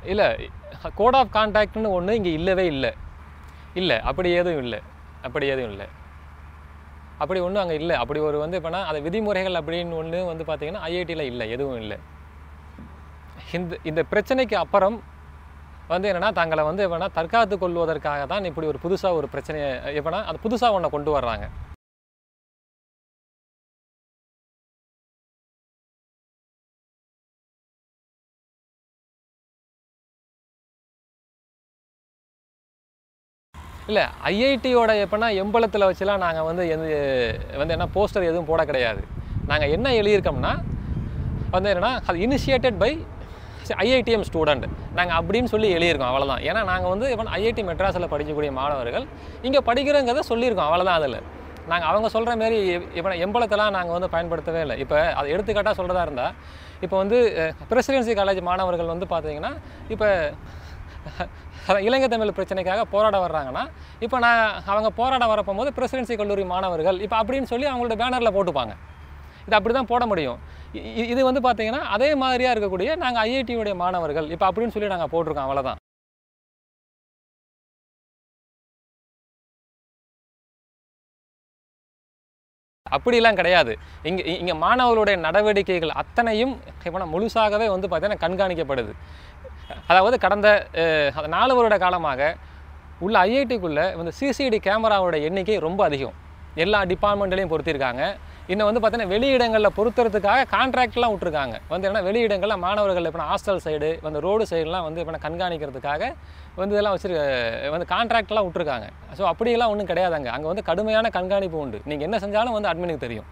இல்லை code of கான்டாக்ட்னு ஒன்று இங்கே இல்லவே இல்லை இல்லை அப்படி எதுவும் இல்லை அப்படி எதுவும் இல்லை அப்படி ஒன்றும் அங்கே இல்லை அப்படி ஒரு வந்து இப்போனா அது விதிமுறைகள் அப்படின்னு ஒன்று வந்து பார்த்தீங்கன்னா ஐஐடியில் இல்லை எதுவும் இல்லை இந்த இந்த பிரச்சனைக்கு அப்புறம் வந்து என்னென்னா தங்களை வந்து எப்படின்னா தற்காத்து கொள்வதற்காக தான் இப்படி ஒரு புதுசாக ஒரு பிரச்சனையை எப்படின்னா அது புதுசாக ஒன்றை கொண்டு வர்றாங்க இல்லை ஐஐடியோட எப்படின்னா எம்பளத்தில் வச்சுலாம் நாங்கள் வந்து எந்த வந்து என்ன போஸ்டர் எதுவும் போட கிடையாது நாங்கள் என்ன எழுதியிருக்கோம்னா வந்து என்னென்னா அது இனிஷியேட்டட் பை ஐஐடிஎம் ஸ்டூடெண்ட் நாங்கள் அப்படின்னு சொல்லி எழுதியிருக்கோம் அவ்வளோதான் ஏன்னா நாங்கள் வந்து இப்போ ஐஐடி மெட்ராஸில் படிக்கக்கூடிய மாணவர்கள் இங்கே படிக்கிறோங்கிறத சொல்லியிருக்கோம் அவ்வளோதான் அதில் நாங்கள் அவங்க சொல்கிற மாரி இப்போ எம்பளத்தெல்லாம் நாங்கள் வந்து பயன்படுத்தவே இல்லை இப்போ அதை எடுத்துக்காட்டாக சொல்கிறதா இருந்தால் இப்போ வந்து பிரசிடென்சி காலேஜ் மாணவர்கள் வந்து பார்த்தீங்கன்னா இப்போ அதான் இலங்கை தமிழ் பிரச்சனைக்காக போராட வர்றாங்கன்னா இப்போ நான் அவங்க போராட வரப்போகும்போது பிரசிடென்சி கல்லூரி மாணவர்கள் இப்போ அப்படின்னு சொல்லி அவங்களோட பேனரில் போட்டுப்பாங்க இது அப்படி தான் போட முடியும் இ- இ- இது வந்து பார்த்தீங்கன்னா அதே மாதிரியாக இருக்கக்கூடிய நாங்கள் ஐஐடியுடைய மாணவர்கள் இப்போ அப்படின்னு சொல்லி நாங்கள் போட்டிருக்கோம் அவ்வளோதான் அப்படிலாம் கிடையாது இங்கே இங்கே மாணவர்களுடைய நடவடிக்கைகள் அத்தனையும் இப்போ முழுசாகவே வந்து பார்த்தீங்கன்னா கண்காணிக்கப்படுது அதாவது கடந்த அஹ், அந்த நாலு வருட காலமாக உள்ள ஐஐடிக்குள்ளே வந்து சிசிடி கேமராவோட எண்ணிக்கை ரொம்ப அதிகம் எல்லா டிபார்ட்மெண்ட்லையும் பொருத்திருக்காங்க இன்னும் வந்து பார்த்தீங்கன்னா வெளியிடங்களில் பொருத்துறதுக்காக கான்ட்ராக்ட்லாம் விட்ருக்காங்க வந்து என்ன வெளியிடங்களில் மாணவர்கள் இப்போ ஹாஸ்டல் சைடு வந்து ரோடு சைடுலாம் வந்து இப்போ கண்காணிக்கிறதுக்காக வந்து இதெல்லாம் வச்சிருக்க வந்து கான்ட்ராக்ட்லாம் விட்ருக்காங்க ஸோ அப்படியெல்லாம் ஒன்றும் கிடையாது அங்கே அங்கே வந்து கடுமையான கண்காணிப்பு உண்டு நீங்கள் என்ன செஞ்சாலும் வந்து அட்மினுக்கு தெரியும்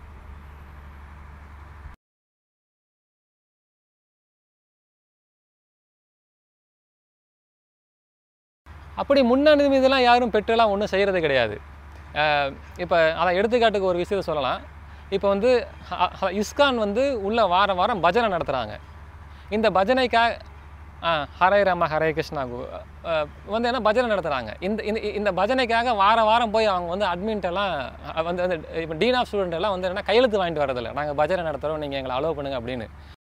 அப்படி முன்னனுமதி இதெல்லாம் யாரும் பெற்றெல்லாம் ஒன்றும் செய்கிறது கிடையாது இப்போ அதை எடுத்துக்காட்டுக்கு ஒரு விஷயத்தை சொல்லலாம் இப்போ வந்து அ- அ- இஸ்கான் வந்து உள்ள வாரம் வாரம் பஜனை நடத்துகிறாங்க இந்த பஜனைக்காக ஆ ஹரே ராம ஹரே கிருஷ்ணா கு அஹ், வந்து என்ன பஜனை நடத்துகிறாங்க இந்த இந்த இந்த பஜனைக்காக வாரம் வாரம் போய் அவங்க வந்து அட்மின்ட்டெல்லாம் வந்து வந்து இப்போ டீன் ஆஃப் ஸ்டூடெண்ட் எல்லாம் வந்து என்ன கையெழுத்து வாங்கிட்டு வரதில்லை நாங்கள் பஜனை நடத்துகிறோம் நீங்கள் எங்களை அலோவ் பண்ணுங்க அப்படின்னு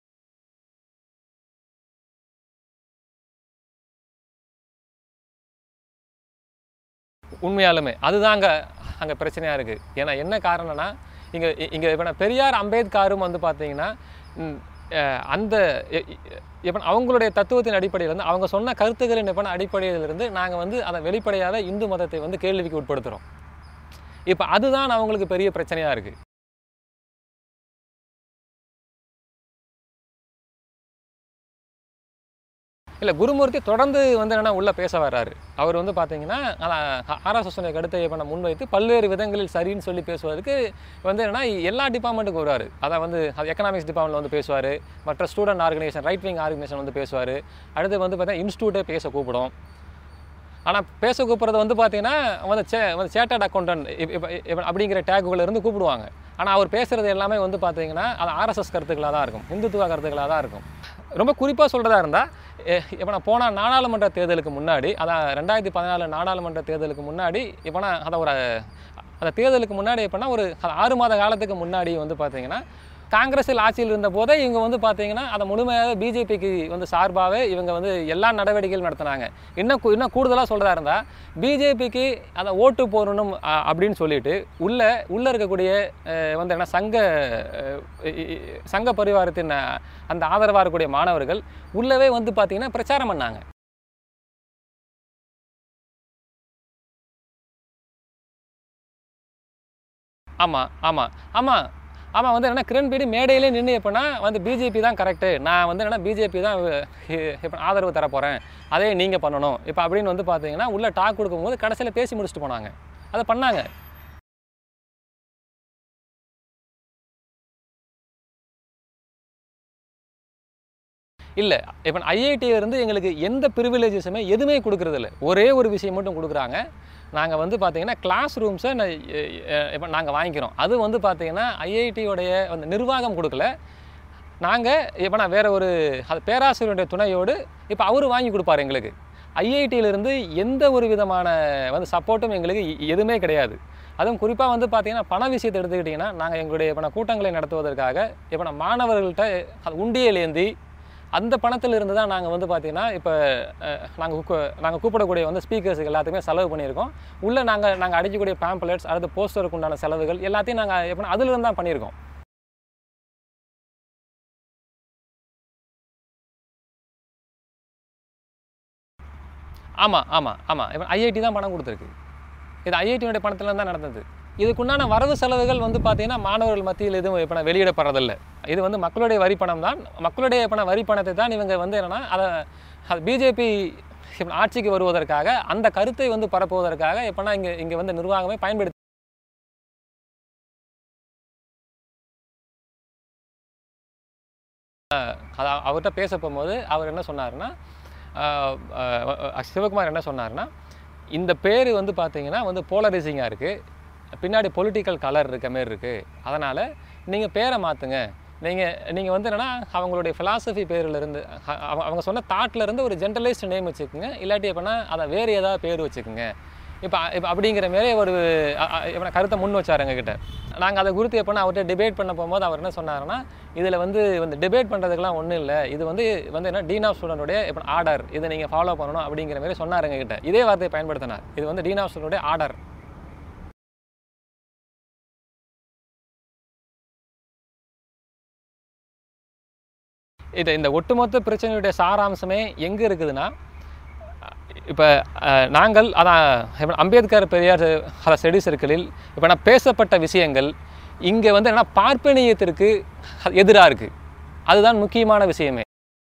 உண்மையாலுமே அதுதான் அங்கே அங்கே பிரச்சனையாக இருக்குது ஏன்னா என்ன காரணம்னா இங்கே இங்கே இப்போ பெரியார் அம்பேத்கரும் வந்து பார்த்தீங்கன்னா ம், அஹ், அந்த இப்போ அவங்களுடைய தத்துவத்தின் அடிப்படையில் வந்து அவங்க சொன்ன கருத்துக்களின் எப்போ அடிப்படையிலிருந்து நாங்கள் வந்து அதை வெளிப்படையாக இந்து மதத்தை வந்து கேள்விக்கு உட்படுத்துகிறோம் இப்போ அதுதான் அவங்களுக்கு பெரிய பிரச்சனையாக இருக்குது இல்லை குருமூர்த்தி தொடர்ந்து வந்து என்னன்னா உள்ளே பேச வர்றாரு அவர் வந்து பார்த்தீங்கன்னா ஆர்எஸ்எஸ்னுடைய கருத்தை இப்போ நான் முன்வைத்து பல்வேறு விதங்களில் சரின்னு சொல்லி பேசுவதற்கு வந்து என்னன்னா எல்லா டிபார்ட்மெண்ட்டுக்கும் வருவார் அதை வந்து அது எக்கனாமிக்ஸ் டிபார்ட்மெண்ட் வந்து பேசுவார் மற்ற student organization right wing organization வந்து பேசுவார் அடுத்து வந்து பார்த்தீங்கன்னா இன்ஸ்டியூட்டே பேச கூப்பிடும் ஆனால் பேச கூப்பிட்றது வந்து பார்த்தீங்கன்னா வந்து சே வந்து சேட்டட் அக்கௌண்டன்ட் இப்போ அப்படிங்கிற டேக்குகள் இருந்து கூப்பிடுவாங்க ஆனால் அவர் பேசுகிறது எல்லாமே வந்து பார்த்தீங்கன்னா அது ஆர்எஸ்எஸ் கருத்துக்களாக தான் இருக்கும் இந்துத்துவ கருத்துக்களாக தான் இருக்கும் ரொம்ப குறிப்பாக சொல்கிறதா இருந்தால் இப்போ நான் போன நாடாளுமன்ற தேர்தலுக்கு முன்னாடி அதான் ரெண்டாயிரத்தி பதினாலு நாடாளுமன்ற தேர்தலுக்கு முன்னாடி இப்போ நான் அதை ஒரு அந்த தேர்தலுக்கு முன்னாடி எப்படின்னா ஒரு ஆறு மாத காலத்துக்கு முன்னாடி வந்து பார்த்தீங்கன்னா காங்கிரஸில் ஆட்சியில் இருந்த போதே இவங்க வந்து பார்த்தீங்கன்னா அதை முழுமையாக பிஜேபிக்கு வந்து சார்பாகவே இவங்க வந்து எல்லா நடவடிக்கைகளும் நடத்தினாங்க இன்னும் கூ- இன்னும் கூடுதலாக சொல்கிறதா இருந்தால் பிஜேபிக்கு அதை ஓட்டு போடணும் அ- அப்படின்னு சொல்லிட்டு உள்ள உள்ளே இருக்கக்கூடிய அஹ், வந்து என்ன சங்க அஹ், இ- இ- சங்க பரிவாரத்தின் அஹ், அந்த ஆதரவாக இருக்கக்கூடிய மாணவர்கள் உள்ளவே வந்து பார்த்தீங்கன்னா பிரச்சாரம் பண்ணாங்க ஆமாம் ஆமாம் ஆமாம் ஆமாம் வந்து என்ன கிரண் பேடி மேடையிலே நின்று எப்படின்னா வந்து பிஜேபி தான் கரெக்டு நான் வந்து என்ன பிஜேபி தான் இப்போ ஆதரவு தர போகிறேன் அதே நீங்கள் பண்ணணும் இப்போ அப்படின்னு வந்து பார்த்தீங்கன்னா உள்ள டாக் கொடுக்கும்போது கடைசியில் பேசி முடிச்சுட்டு போனாங்க அதை பண்ணாங்க இல்லை இப்போ ஐஐடியிலேருந்து எங்களுக்கு எந்த ப்ரிவிலேஜஸுமே எதுவுமே கொடுக்குறதில்ல ஒரே ஒரு விஷயம் மட்டும் கொடுக்குறாங்க நாங்கள் வந்து பார்த்தீங்கன்னா கிளாஸ் ரூம்ஸை இப்போ நாங்கள் வாங்கிக்கிறோம் அது வந்து பார்த்தீங்கன்னா ஐஐடியோடைய அந்த நிர்வாகம் கொடுக்கல நாங்கள் இப்போ நான் வேறு ஒரு அது பேராசிரியருடைய துணையோடு இப்போ அவர் வாங்கி கொடுப்பார் எங்களுக்கு ஐஐடியிலிருந்து எந்த ஒரு விதமான வந்து சப்போர்ட்டும் எங்களுக்கு எ- எதுவுமே கிடையாது அதுவும் குறிப்பாக வந்து பார்த்தீங்கன்னா பண விஷயத்தை எடுத்துக்கிட்டிங்கன்னா நாங்கள் எங்களுடைய இப்போ கூட்டங்களை நடத்துவதற்காக இப்போ நான் மாணவர்கள்ட்ட அது உண்டியல் ஏந்தி அந்த பணத்தில் இருந்து தான் நாங்கள் வந்து பார்த்தீங்கன்னா இப்போ நாங்கள் நாங்கள் கூப்பிடக்கூடிய வந்து ஸ்பீக்கர்ஸுக்கு எல்லாத்துக்குமே செலவு பண்ணியிருக்கோம் உள்ளே நாங்கள் நாங்கள் அடிக்கக்கூடிய பேம்ப்ளெட்ஸ் அடுத்து போஸ்டருக்கு உண்டான செலவுகள் எல்லாத்தையும் நாங்கள் எப்படின்னா அதிலிருந்து தான் பண்ணியிருக்கோம் ஆமாம் ஆமாம் ஆமாம் இப்போ ஐஐடி தான் பணம் கொடுத்துருக்கு இது ஐஐடியோட பணத்துல தான் நடந்தது இதுக்குண்டான வரவு செலவுகள் வந்து பார்த்தீங்கன்னா மாணவர்கள் மத்தியில் எதுவும் இப்போ வெளியிடப்படுறதில்ல இது வந்து மக்களுடைய வரி பணம் தான் மக்களுடைய பண வரி பணத்தை தான் இவங்க வந்து என்னென்னா அதை அது பிஜேபி ஆட்சிக்கு வருவதற்காக அந்த கருத்தை வந்து பரப்புவதற்காக எப்போனா இங்கே இங்கே வந்து நிர்வாகமே பயன்படுத்தி அது அவர்கிட்ட பேச போகும்போது அவர் என்ன சொன்னாருன்னா ஆஹ் ஆஹ் சிவகுமார் என்ன சொன்னாருன்னா இந்த பேர் வந்து பார்த்தீங்கன்னா வந்து போலரைசிங்காக இருக்குது பின்னாடி பொலிட்டிக்கல் கலர் இருக்க மாரி இருக்குது அதனால் நீங்கள் பேரை மாற்றுங்க நீங்கள் நீங்கள் வந்து என்னென்னா அவங்களுடைய philosophy பேர்ல இருந்து அ- அவ- அவங்க சொன்ன தாட்ல இருந்து ஒரு ஜென்ரலைஸ்டு நேம் வச்சுக்கோங்க இல்லாட்டி எப்படின்னா அதை வேறு ஏதாவது பேர் வச்சுக்கோங்க இப்போ இப்போ அப்படிங்கிற மாரி ஒரு அ- அ- எப்படின்னா கருத்தை முன் வச்சார் எங்ககிட்ட நாங்கள் அதை குறித்து எப்படின்னா அவர்கிட்ட டிபேட் பண்ண போகும்போது அவர் என்ன சொன்னாருன்னா இதில் வந்து வந்து டிபேட் பண்ணுறதுக்கெலாம் ஒன்றும் இல்லை இது வந்து வந்து என்ன டீன் ஆஃப் ஸ்டூடெண்டோடைய இப்போ ஆர்டர் இதை நீங்கள் ஃபாலோ பண்ணணும் அப்படிங்கிற மாதிரி சொன்னார் எங்ககிட்ட இதே வார்த்தையை பயன்படுத்தினார் இது வந்து டீன் ஆஃப் ஸ்டூடெண்டோடைய ஆர்டர் இது இந்த ஒட்டுமொத்த பிரச்சனையுடைய சாராம்சமே எங்கே இருக்குதுன்னா இப்போ நாங்கள் அதான் இப்ப அம்பேத்கர் பெரியார் அத ஸ்டடி சர்க்கிளில் இப்போ நான் பேசப்பட்ட விஷயங்கள் இங்கே வந்து என்ன பார்ப்பனியத்திற்கு எதிராக இருக்குது அதுதான் முக்கியமான விஷயமே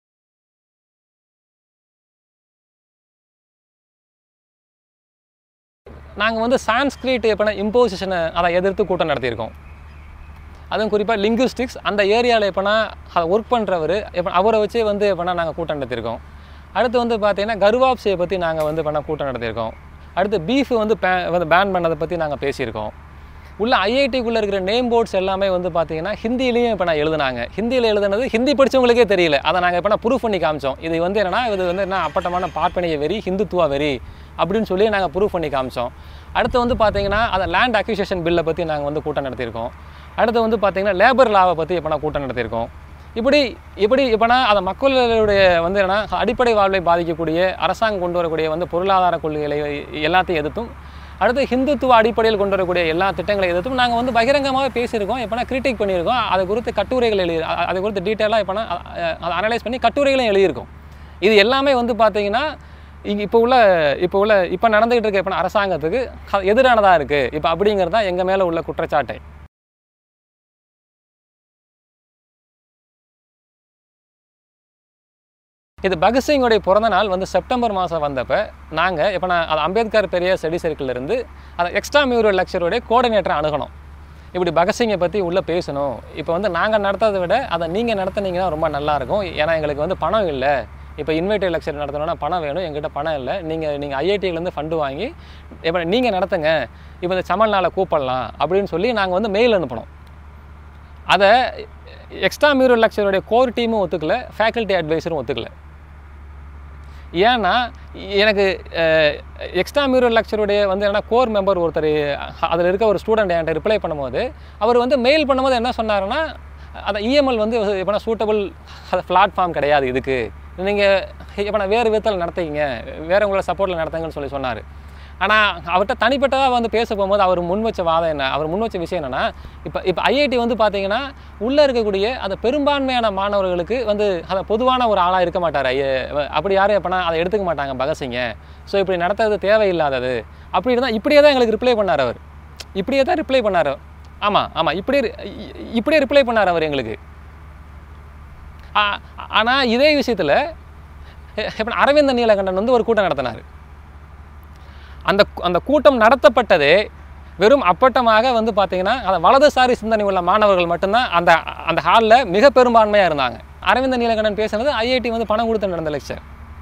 நாங்கள் வந்து சான்ஸ்கிரிட் எப்படின்னா இம்போசிஷனை அதை எதிர்த்து கூட்டம் நடத்தியிருக்கோம் அதுவும் குறிப்பாக லிங்குஸ்டிக்ஸ் அந்த ஏரியாவில் எப்போனா அதை ஒர்க் பண்ணுறவர் எப்போ அவரை வச்சு வந்து எப்போனா நாங்கள் கூட்டம் நடத்தியிருக்கோம் அடுத்து வந்து பார்த்தீங்கன்னா கர்வாப்ஸியை பற்றி நாங்கள் வந்து பண்ண கூட்டம் நடத்தியிருக்கோம் அடுத்து பீஃப் வந்து பே வந்து பேன் பண்ணதை பற்றி நாங்கள் பேசியிருக்கோம் உள்ள ஐஐடிக்குள்ளே இருக்கிற நேம் போர்ட்ஸ் எல்லாமே வந்து பார்த்தீங்கன்னா ஹிந்திலையும் இப்போ நான் எழுதுனாங்க ஹிந்தியில் எழுதுனது ஹிந்தி படிச்சவங்களுக்கே தெரியல அதை நாங்கள் இப்போ நான் ப்ரூஃப் பண்ணி காமிச்சோம் இது வந்து என்னன்னா இது வந்து என்ன அப்பட்டமான பார்ப்பனிய வெறி ஹிந்துத்துவா வெறி அப்படின்னு சொல்லி நாங்கள் ப்ரூஃப் பண்ணி காமிச்சோம் அடுத்து வந்து பார்த்தீங்கன்னா அதை லேண்ட் அக்யூசேஷன் பில்லை பற்றி நாங்கள் வந்து கூட்டம் நடத்தியிருக்கோம் அடுத்து வந்து பார்த்தீங்கன்னா லேபர் லாவை பற்றி இப்போ நான் கூட்டம் நடத்தியிருக்கோம் இப்படி இப்படி இப்போனா அதை மக்களுடைய வந்து என்னன்னா அடிப்படை வாழ்வை பாதிக்கக்கூடிய அரசாங்கம் கொண்டு வரக்கூடிய வந்து பொருளாதார கொள்கைகளை எல்லாத்தையும் எதிர்த்தும் அடுத்து ஹிந்துத்துவ அடிப்படையில் கொண்டு வரக்கூடிய எல்லா திட்டங்களை எதிர்த்தும் நாங்கள் வந்து பகிரங்கமாக பேசியிருக்கோம் எப்போனா கிரிட்டிக் பண்ணியிருக்கோம் அதை குறித்து கட்டுரைகள் எழுதி அ- அதை குறித்து டீட்டெயிலாக எப்போனா அதை அனலைஸ் பண்ணி கட்டுரைகளும் எழுதியிருக்கோம் இது எல்லாமே வந்து பார்த்தீங்கன்னா இங்கே இப்போ உள்ள இப்போ உள்ள இப்போ நடந்துகிட்டு இருக்க இப்போ அரசாங்கத்துக்கு அது எதிரானதாக இருக்குது இப்போ அப்படிங்கிறது தான் எங்கள் மேலே உள்ள குற்றச்சாட்டை இது பகத்சிங்கோடைய பிறந்த நாள் வந்து செப்டம்பர் மாதம் வந்தப்போ நாங்கள் இப்போ நான் அது அம்பேத்கர் பெரிய ஸ்டடி சர்க்கிள் இருந்து அந்த எக்ஸ்ட்ரா மியூரல் லெக்சரோடைய கோஆர்டினேட்டரை அணுகணும் இப்படி பகத்சிங்கை பற்றி உள்ளே பேசணும் இப்போ வந்து நாங்கள் நடத்துறதை விட அதை நீங்கள் நடத்துனீங்கன்னா ரொம்ப நல்லாயிருக்கும் ஏன்னா எங்களுக்கு வந்து பணம் இல்லை இப்போ இன்வைட்டட் லெக்சர் நடத்தணும்னா பணம் வேணும் எங்கிட்ட பணம் இல்லை நீங்கள் நீங்கள் ஐஐடியிலேருந்து ஃபண்டு வாங்கி இப்போ நீங்கள் நடத்துங்க இப்போ இந்த சமல்நாளை கூப்பிடலாம் அப்படின்னு சொல்லி நாங்கள் வந்து மெயில் அனுப்பணும் அதை எக்ஸ்ட்ரா மியூரல் லெக்சருடைய கோர் டீமும் ஒத்துக்கல ஃபேக்கல்ட்டி அட்வைசரும் ஒத்துக்கல ஏன்னா எனக்கு எக்ஸ்ட்ரா மியூரல் லெக்சருடைய வந்து என்ன கோர் மெம்பர் ஒருத்தர் அதில் இருக்க ஒரு ஸ்டூடெண்ட் என்கிட்ட ரிப்ளை பண்ணும்போது அவர் வந்து மெயில் பண்ணும்போது என்ன சொன்னாருன்னா அந்த இஎம்எல் வந்து எப்போனா சூட்டபிள் பிளாட்ஃபார்ம் கிடையாது இதுக்கு நீங்கள் எப்போனா வேறு விதத்தில் நடத்திக்கிங்க வேறு உங்களோட சப்போர்ட்டில் நடத்துங்கன்னு சொல்லி சொன்னார் ஆனால் அவர்கிட்ட தனிப்பட்டதாக வந்து பேச போகும்போது அவர் முன் வச்ச வாதம் என்ன அவர் முன் வச்ச விஷயம் என்னென்னா இப்போ இப்போ ஐஐடி வந்து பார்த்தீங்கன்னா உள்ளே இருக்கக்கூடிய அந்த பெரும்பான்மையான மாணவர்களுக்கு வந்து அதை பொதுவான ஒரு ஆளாக இருக்க மாட்டார் ஐய அப்படி யாரும் எப்போனா அதை எடுத்துக்க மாட்டாங்க பகத்சிங்க ஸோ இப்படி நடத்துறது தேவையில்லாதது அப்படி இருந்தால் இப்படியே தான் எங்களுக்கு ரிப்ளை பண்ணார் அவர் இப்படியே தான் ரிப்ளை பண்ணார் ஆமாம் ஆமாம் இப்படியே இ- இப்படியே ரிப்ளை பண்ணார் அவர் எங்களுக்கு ஆனால் இதே விஷயத்தில் இப்போ அரவிந்த நீலகண்டன் வந்து ஒரு கூட்டம் நடத்தினார் அந்த அந்த கூட்டம் நடத்தப்பட்டதே வெறும் அப்பட்டமாக வந்து பார்த்தீங்கன்னா அந்த வலதுசாரி சிந்தனை உள்ள மாணவர்கள் மட்டும்தான் அந்த அந்த ஹாலில் மிக பெரும்பான்மையாக இருந்தாங்க அரவிந்த நீலகண்டன் பேசுனது ஐஐடி வந்து பணம் கொடுத்து நடந்த லெக்சர்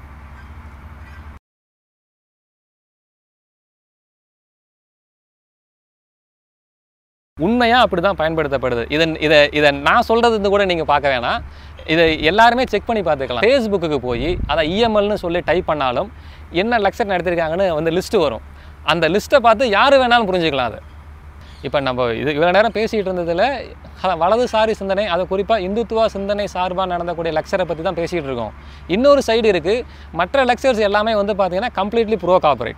உண்மையாக அப்படி தான் பயன்படுத்தப்படுது இதன் இதை இதை நான் சொல்கிறது கூட நீங்கள் பார்க்க வேணாம் இதை எல்லாருமே செக் பண்ணி பார்த்துக்கலாம் ஃபேஸ்புக்குக்கு போய் அதை இஎம்எல்னு சொல்லி டைப் பண்ணாலும் என்ன லெக்சர் நடத்திருக்காங்கன்னு வந்து லிஸ்ட்டு வரும் அந்த லிஸ்ட்டை பார்த்து யார் வேணாலும் புரிஞ்சுக்கலாம் அது இப்போ நம்ம இது இவ்வளோ நேரம் பேசிகிட்டு இருந்ததில் அதான் வலதுசாரி சிந்தனை அது குறிப்பாக இந்துத்துவா சிந்தனை சார்பாக நடந்தக்கூடிய லெக்சரை பற்றி தான் பேசிகிட்டு இருக்கோம் இன்னொரு சைடு இருக்குது மற்ற லெக்சர்ஸ் எல்லாமே வந்து பார்த்தீங்கன்னா கம்ப்ளீட்லி ப்ரோ கார்பரேட்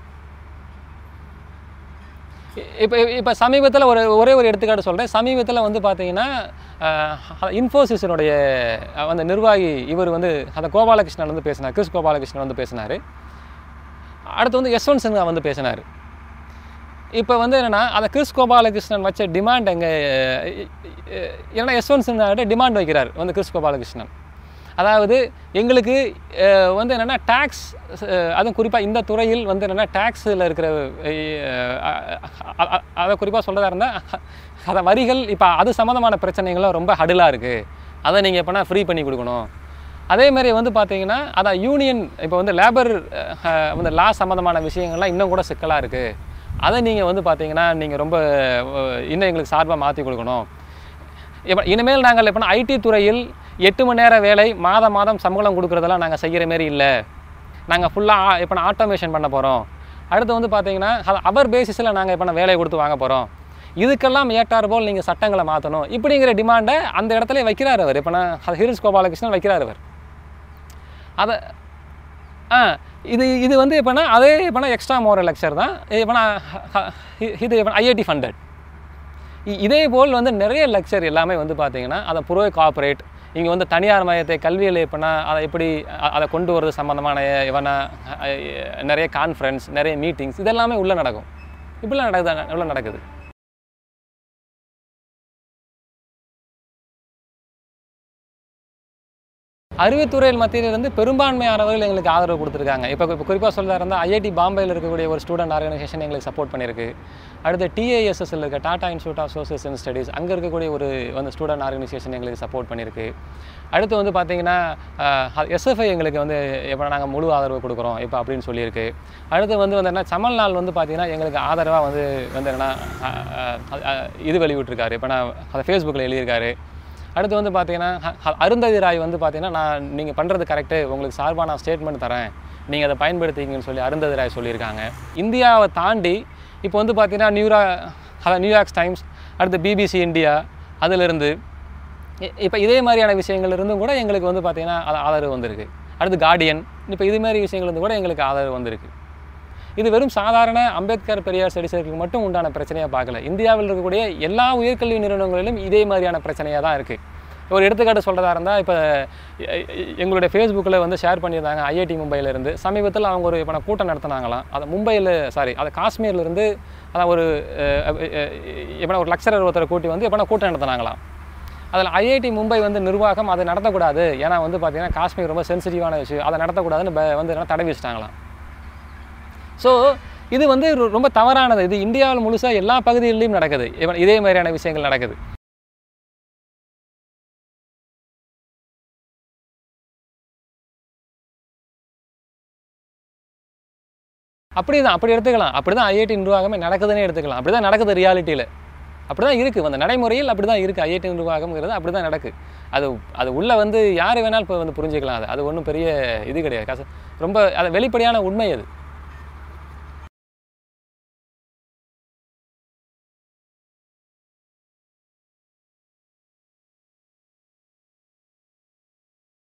இப்போ இப்போ சமீபத்தில் ஒரு ஒரே ஒரு எடுத்துக்காட்டு சொல்கிறேன் சமீபத்தில் வந்து பார்த்தீங்கன்னா இன்ஃபோசிஸினுடைய அந்த நிர்வாகி இவர் வந்து அந்த கோபாலகிருஷ்ணன் வந்து பேசினார் கிறிஸ் கோபாலகிருஷ்ணன் வந்து பேசினார் அடுத்து வந்து யஸ்வந்த் சின்ஹா வந்து பேசினார் இப்போ வந்து என்னென்னா அந்த கிறிஸ் கோபாலகிருஷ்ணன் வச்ச டிமாண்ட் எங்கே ஏன்னா யஸ்வந்த் சின்ஹாட்ட டிமாண்ட் வைக்கிறார் வந்து கிறிஸ் கோபாலகிருஷ்ணன் அதாவது எங்களுக்கு அஹ், வந்து என்னென்னா டேக்ஸ் அதுவும் குறிப்பாக இந்த துறையில் வந்து என்னென்னா டேக்ஸில் இருக்கிற அஹ், அ- அ- அதை குறிப்பாக சொல்கிறதா இருந்தால் அதை வரிகள் இப்போ அது சம்மந்தமான பிரச்சனைகளும் ரொம்ப ஹடிலாக இருக்குது அதை நீங்கள் எப்போனா ஃப்ரீ பண்ணி கொடுக்கணும் அதே மாதிரி வந்து பார்த்தீங்கன்னா அதான் யூனியன் இப்போ வந்து லேபர் வந்து லா சம்மந்தமான விஷயங்கள்லாம் இன்னும் கூட சிக்கலாக இருக்குது அதை நீங்கள் வந்து பார்த்தீங்கன்னா நீங்கள் ரொம்ப அஹ், இன்னும் எங்களுக்கு சார்பாக மாற்றி கொடுக்கணும் இப்போ இனிமேல் நாங்கள் எப்போனா ஐடி துறையில் எட்டு மணி நேர வேலை மாதம் மாதம் சம்பளம் கொடுக்குறதெல்லாம் நாங்கள் செய்கிற மாரி இல்லை நாங்கள் ஃபுல்லாக இப்போ ஆட்டோமேஷன் பண்ண போகிறோம் அடுத்து வந்து பார்த்தீங்கன்னா அது அவர் பேசிஸில் நாங்கள் இப்போ வேலையை கொடுத்து வாங்க போகிறோம் இதுக்கெல்லாம் ஏற்றாறு போல் நீங்கள் சட்டங்களை மாற்றணும் இப்படிங்கிற டிமாண்டை அந்த இடத்துல வைக்கிறார் அவர் இப்போ நான் அது ஹிரிஸ் கோபாலகிருஷ்ணன் வைக்கிறார் அவர் அதை ஆ இது இது வந்து எப்போனா அதே எப்போனா எக்ஸ்ட்ரா மோரல் லெக்சர் தான் எப்போனா இது எப்போனா ஐஐடி ஃபண்டட் இதே போல் வந்து நிறைய லெக்சர் எல்லாமே வந்து பார்த்தீங்கன்னா அதை புரோ கார்ப்பரேட் இங்கே வந்து தனியார் மையத்தை கல்வியில் எப்படின்னா அதை எப்படி அ- அதை கொண்டு வரது சம்மந்தமான எவனா நிறைய கான்ஃபரன்ஸ் நிறைய மீட்டிங்ஸ் இதெல்லாமே உள்ளே நடக்கும் இப்படிலாம் நடக்குது உள்ள நடக்குது அறிவுத்துறையில் மத்தியிலிருந்து பெரும்பான்மையானவர்கள் எங்களுக்கு ஆதரவு கொடுத்துருக்காங்க இப்போ இப்போ குறிப்பாக சொல்ல இருந்தால் ஐஐடி பாம்பேயில் இருக்கக்கூடிய ஒரு ஸ்டூடெண்ட் ஆர்கனைசேஷன் எங்களுக்கு சப்போர்ட் பண்ணியிருக்கு அடுத்து டிஏஎஸ்எஸ்ல இருக்க Tata institute of social and studies அங்கே இருக்கக்கூடிய ஒரு வந்து ஸ்டூடெண்ட் ஆர்கனைசேஷன் எங்களுக்கு சப்போர்ட் பண்ணியிருக்கு அடுத்து வந்து பார்த்தீங்கன்னா எஸ்எஃப்ஐ எங்களுக்கு வந்து இப்போ நாங்கள் முழு ஆதரவு கொடுக்குறோம் இப்போ அப்படின்னு சொல்லியிருக்கு அடுத்து வந்து வந்து என்ன சமல்நாள் வந்து பார்த்தீங்கன்னா எங்களுக்கு ஆதரவாக வந்து வந்து என்னன்னா அஹ், அஹ், அஹ், இது வெளியிட்டிருக்காரு இப்போ நான் அதை ஃபேஸ்புக்கில் எழுதியிருக்காரு அடுத்து வந்து பார்த்தீங்கன்னா அ- அ- அருந்ததி ராய் வந்து பார்த்தீங்கன்னா நான் நீங்கள் பண்ணுறது கரெக்டு உங்களுக்கு சார்பாக நான் ஸ்டேட்மெண்ட் தரேன் நீங்கள் அதை பயன்படுத்திங்கன்னு சொல்லி அருந்ததி ராய் சொல்லியிருக்காங்க இந்தியாவை தாண்டி இப்போ வந்து பார்த்தீங்கன்னா நியூரா அதான் நியூயார்க்ஸ் டைம்ஸ் அடுத்து பிபிசி இந்தியா அதிலிருந்து இப்போ இதே மாதிரியான விஷயங்கள் இருந்தும் கூட எங்களுக்கு வந்து பார்த்தீங்கன்னா அது ஆதரவு வந்திருக்கு அடுத்து கார்டியன் இப்போ இது மாதிரி விஷயங்கள் இருந்து கூட எங்களுக்கு ஆதரவு வந்திருக்கு இது வெறும் சாதாரண அம்பேத்கர் பெரியார் ஸ்டடி சர்க்கிளுக்கு மட்டும் உண்டான பிரச்சனையாக பார்க்கல இந்தியாவில் இருக்கக்கூடிய எல்லா உயர்கல்வி நிறுவனங்களிலும் இதே மாதிரியான பிரச்சனையாக தான் இருக்குது ஒரு எடுத்துக்காட்டு சொல்கிறதா இருந்தால் இப்போ எங்களுடைய ஃபேஸ்புக்கில் வந்து ஷேர் பண்ணியிருந்தாங்க ஐஐடி மும்பையிலேருந்து சமீபத்தில் அவங்க ஒரு இப்போ நான் கூட்டம் நடத்துனாங்களாம் அதை மும்பையில் சாரி அதை காஷ்மீர்லேருந்து அதான் ஒரு இப்போ ஒரு லெக்சரர் ஒருத்தரை கூட்டி வந்து இப்போ கூட்டம் நடத்துனாங்களாம் அதில் ஐஐடி மும்பை வந்து நிர்வாகம் அதை நடத்தக்கூடாது ஏன்னா வந்து பார்த்தீங்கன்னா காஷ்மீர் ரொம்ப சென்சிட்டிவான விஷயம் அதை நடத்தக்கூடாதுன்னு ப- வந்து என்ன தடை வச்சிட்டாங்களாம் ஸோ இது வந்து ரொ- ரொம்ப தவறானது இது இந்தியாவில் முழுசாக எல்லா பகுதிகளிலும் நடக்குது இவன் இதே மாதிரியான விஷயங்கள் நடக்குது அப்படி தான் அப்படி எடுத்துக்கலாம் அப்படி தான் ஐஐடி நிர்வாகமே நடக்குதுன்னே எடுத்துக்கலாம் அப்படி தான் நடக்குது ரியாலிட்டியில் அப்படி தான் இருக்குது அந்த நடைமுறையில் அப்படி தான் இருக்குது ஐஐடி நிர்வாகம்ங்கிறது அப்படி தான் நடக்கு அது அது உள்ளே வந்து யார் வேணாலும் இப்போ வந்து புரிஞ்சுக்கலாம் அது அது ஒன்றும் பெரிய இது கிடையாது கச ரொம்ப அது வெளிப்படையான உண்மை அது